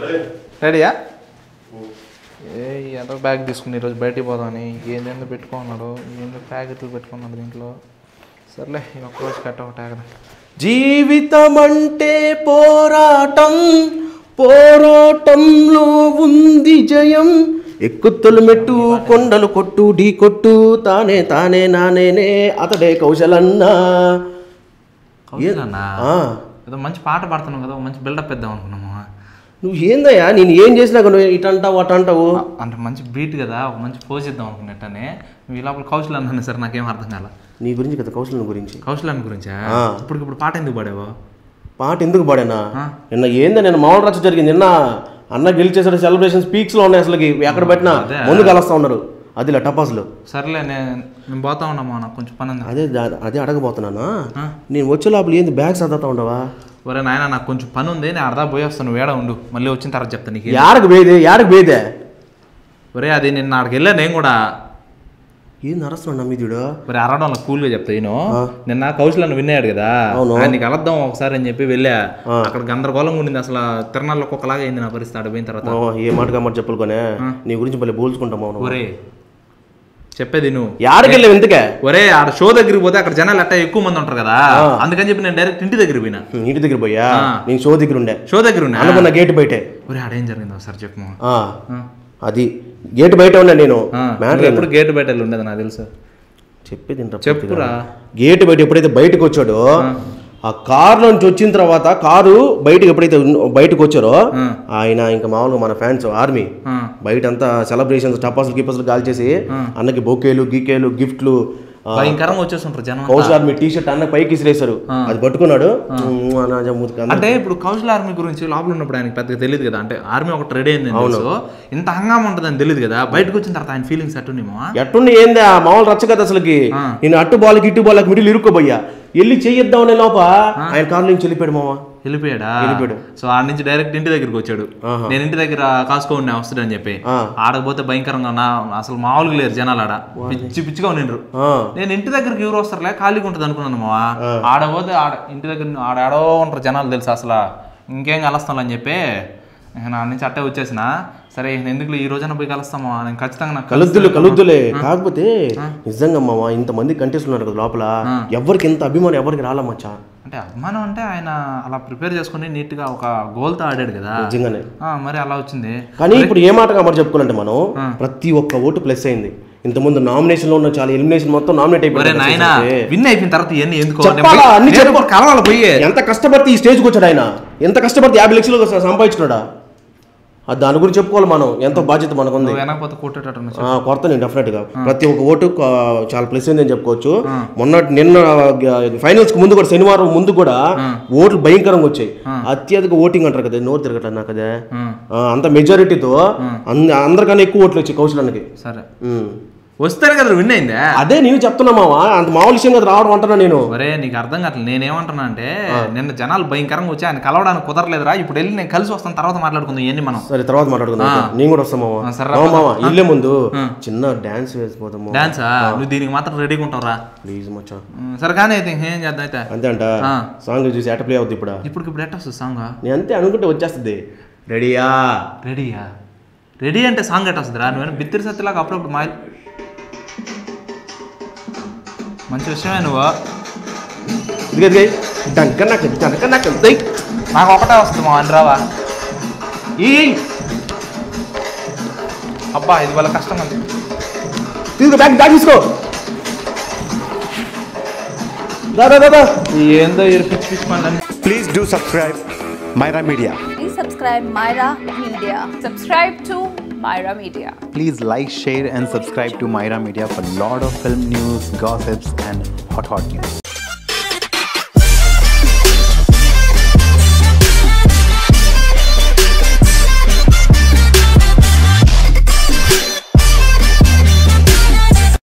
రెడీయా ఏ ఎంత బ్యాగ్ తీసుకుని ఈరోజు బయటికి పోదామని ఏందేందో పెట్టుకున్నాడు ఏందో ప్యాకెట్లు పెట్టుకున్నాడు దీంట్లో సర్లే ఈ ఒక్కరోజు కట్ట ఒకటే కదా జీవితం అంటే పోరాటం పోరాటంలో ఉంది జయం ఎక్కుతులు మెట్టు కొండలు కొట్టు ఢీ కొట్టు తానే తానే నానేనే అతడే కౌశలన్నా కౌశలన్నా ఆ, ఏదో మంచి పాట పాడుతున్నావు కదా ఒక మంచి బిల్డప్ ఇద్దాం అనుకున్నాము నువ్వు ఏందయ్యా నేను ఏం చేసినా కానీ నువ్వు ఇటు అంటావు అటు అంటావు అంటే మంచి బీట్ కదా ఒక మంచి పోజ్ ఇద్దాం అనుకున్నట్టనే నువ్వు ఈ లోపల కౌశల్ అన్నాను సరే నాకేం అర్థం కాల నీ గురించి కదా కౌశలం గురించి కౌశలాన్ని గురించా ఆ. ఇప్పుడు ఇప్పుడు పాట ఎందుకు పాడావు పాట ఎందుకు పాడానా ఆ. నిన్న ఏందా నిన్న మామూలు రచ్చ జరిగింది నిన్న అన్న గెలిచేసాడు సెలబ్రేషన్ స్పీక్స్ లో ఉన్నాయి అసలుకి ఎక్కడ పెట్టినా అదే. ముందు కలుస్తా ఉన్నారు అది టపాసులు సర్లే నేను నేను పోతా ఉన్నామా నాకు కొంచెం పని ఉంది అదే దా- అదే అడగబోతున్నానా ఆ. నేను వచ్చే లోపల ఏంది బ్యాగ్ సర్దుతా ఉండవా ఒరే నాయన నాకు కొంచెం పని ఉంది నేను అర్ధా పోయి వస్తాను నువ్వు ఏడ ఉండు మళ్ళీ వచ్చిన తర్వాత చెప్తా నీకు యాడకు బేదే యాడకు బేదే ఒరే అది నిన్న ఆడికి వెళ్ళా నేను కూడా ఏం నరస్తున్నాడు నమ్మిదుడు మరి అరవడంలో కూల్గా చెప్తా నేను నిన్న కౌశలను విన్నాడు కదా అవును. ఆయన కలద్దాం ఒకసారి అని చెప్పి వెళ్ళా అక్కడ గందరగోళంగా ఉండింది అసలు తిరణాల్లో ఒక్కొక్కలాగా అయింది నా పరిస్థితి ఆడ పోయిన తర్వాత ఏ మాటగా మాట చెప్పులుకోనే నీ గురించి మళ్ళీ పోల్చుకుంటాం అవును ఒరే చెప్పేది నువ్వు యాడకి వెళ్ళావు ఎందుకే ఒరే ఆడ షో దగ్గరికి పోతే అక్కడ జనాలు అట్టా ఎక్కువ మంది ఉంటారు కదా అందుకని చెప్పి నేను డైరెక్ట్ ఇంటి దగ్గర పోయినా ఇంటి దగ్గర పోయా ఆ. నేను షో దగ్గర ఉండే షో దగ్గర ఉన్నా అనుకున్న గేట్ బయటే ఒరే ఆడేం జరిగిందో ఒకసారి చెప్పు మామ. ఆ, ఆ. అది గేట్ బయట ఉన్నా నేను ఆ, మ్యాటర్ నువ్వు ఎప్పుడు గేట్ బయట వెళ్ళి ఉండేది నాకు తెలుసు చెప్పేది వింటా చెప్పురా గేట్ బయట ఎప్పుడైతే బయటకు వచ్చాడో ఆ కారులో నుంచి వచ్చిన తర్వాత కారు బయటకు ఎప్పుడైతే ఉన్న- బయటకు వచ్చారో ఆ. ఆయన ఇంకా మామూలుగా మన ఫ్యాన్స్ ఆర్మీ ఆ. బయట అంతా సెలబ్రేషన్స్ టపాసులు గిపాసులు కాల్ చేసి అన్నకి బొకేలు గికేలు గిఫ్ట్లు ఆ, భయంకరంగా వచ్చేస్తుంటారు జనం కౌశల్ ఆర్మీ టీ షర్ట్ అన్న పైకి ఇసిరేశారు అది పట్టుకున్నాడు ఉమ్, అన్న జమ్ముకి అన్న. అంటే ఇప్పుడు కౌశల్ ఆర్మీ గురించి లోపల ఉన్నప్పుడు ఆయనకి పెద్దగా తెలియదు కదా అంటే ఆర్మీ ఒకటి రెడీ అయింది తెలుసు ఇంత హంగామా ఉంటుందని తెలియదు కదా బయటకు వచ్చిన తర్వాత ఆయన ఫీలింగ్స్ అట్టునేమో ఎట్టుండి ఏంది ఆ మామూలు రచ్చ కదా అసలుకి ఆ. నేను అట్టు బాల్కి ఇటు బాల్కి మిడిల్ ఇరుక్కోబోయ్యా వెళ్ళి చెయ్యిద్దాం అనే లోప ఆయన కారు నుంచి వెళ్ళిపోయాడు మామ వెళ్ళిపోయాడా వెళ్ళిపోయాడు. సో ఆడ నుంచి డైరెక్ట్ ఇంటి దగ్గరికి వచ్చాడు ఆహా. నేను ఇంటి దగ్గర కాసుకో ఉన్నా వస్తాడని చెప్పి ఆ. ఆడకపోతే భయంకరంగా నా అసలు మామూలుగా లేరు జనాలు ఆడ పిచ్చి పిచ్చిగా ఉండిండ్రు ఆ, నేను ఇంటి దగ్గరికి ఎవరు వస్తారులే ఖాళీగా ఉంటుంది అనుకున్నాను మావా ఆడపోతే ఆడ ఇంటి దగ్గర ఆడ ఆడో ఉంటారు జనాలు తెలుసు అసలు ఇంకేం కలుస్తాం అని చెప్పి నేను ఆడ నుంచి అట్టే వచ్చేసిన సరే ఎందుకు ఈ రోజైనా పోయి కలుస్తామా నేను ఖచ్చితంగా నాకు కలుద్దులే కలుద్దులే కాకపోతే నిజంగా మామ ఇంతమంది కంటెస్ట్ ఉన్నారు కదా లోపల ఎవరికి ఇంత అభిమానం ఎవరికి రాలే మచ్చా అంటే అభిమానం అంటే ఆయన అలా ప్రిపేర్ చేసుకుని నీట్ గా ఒక goal తో ఆడాడు కదా నిజంగానే ఆ, మరి అలా వచ్చింది కానీ ఇప్పుడు ఏ మాటగా మరి చెప్పుకోవాలంటే మనం ప్రతి ఒక్క ఓటు ప్లస్ అయింది ఇంతకుముందు నామినేషన్ లో ఉన్న చాలా ఎలిమినేషన్ మొత్తం నామినేట్ ఒరే అయిపోయింది నాయన విన్ అయిపోయిన తర్వాత ఇవన్నీ ఎందుకు చెప్పాలా? అన్ని నేను చెప్పు. కూడా కలవాలి పోయి ఎంత కష్టపడితే ఈ స్టేజ్కి వచ్చాడు ఆయన ఎంత కష్టపడితే యాభై లక్షలు సంపాదించున్నాడా అది దాని గురించి చెప్పుకోవాలి మనం ఎంతో బాధ్యత మనకుంది నువ్వు వెనకపోతే కొట్టేటట్టు ఉన్నావు. ఆ, కొడతా నేను డెఫినెట్ గా ప్రతి ఒక్క ఓటు ఆ, చాలా ప్లస్ అయింది అని చెప్పుకోవచ్చు మొన్న నిన్న ఫైనల్స్ కి ముందు కూడా శనివారం ముందు కూడా ఓట్లు భయంకరంగా వచ్చాయి అత్యధిక ఓటింగ్ అంటారు కదా నోరు తిరగట్లేదు నాకు అదే ఆ, ఆ, అంత మెజారిటీతో అందరికన్నా ఎక్కువ ఓట్లు వచ్చాయి కౌశలానికి సరే ఉమ్. వస్తారు కదా విన్ అయిందే అదే నేను చెప్తున్నా మావా అంత మామూలు విషయం కదా రావడం అంటున్నా నేను ఒరే నీకు అర్థం కావట్లేదు నేనేమంటున్నా అంటే నిన్న జనాలు భయంకరంగా వచ్చి ఆయన కలవడానికి కుదరలేదురా ఇప్పుడు వెళ్ళి నేను కలిసి వస్తాను తర్వాత మాట్లాడుకుందాం ఇవన్నీ మనం సరే తర్వాత మాట్లాడుకుందాం అయితే. నేను కూడా వస్తాం మావా ఆ, సరే రా, మావా, మావా ఇల్లే ముందు చిన్న డాన్స్ వేసిపోతాం మావా. డాన్సా నువ్వు దీనికి మాత్రం రెడీగా ఉంటావురా ప్లీజ్ మచ్చా ఉమ్, సరే కానీ అయితే ఏం చేద్దాం అయితే అంతే అంట ఆ. సాంగ్ చూసి ఎట ప్లే అవుద్ది ఇప్పుడు ఇప్పుడు ఇప్పుడు ఎట్ట వస్తుంది సాంగ్ నేను అంతే అనుకుంటే వచ్చేస్తుంది రెడీయా రెడీయా రెడీ అంటే సాంగ్ ఎట్ట వస్తుందిరా నువ్వు బిత్తిరి సత్తిలాగా అప్పుడప్పుడు మా మంచి విషయమే నువ్వు ఇదిగో ఇదిగో డంక నాకు డంక నాకు దై. నాకు ఒకటే వస్తుంది మా రావా ఈ అబ్బా ఇది వాళ్ళ కష్టం ఉంది తీసుకో బ్యాగ్ బ్యాగ్ తీసుకో దా దా దా, దా ఏందో ఈ పిచ్చి పిచ్చి పనులన్నీ Please do subscribe Myra Media. Please subscribe Myra Media. Subscribe to Myra Media. Please like, share, and subscribe to Myra Media for lot of film news, gossips, and hot hot news.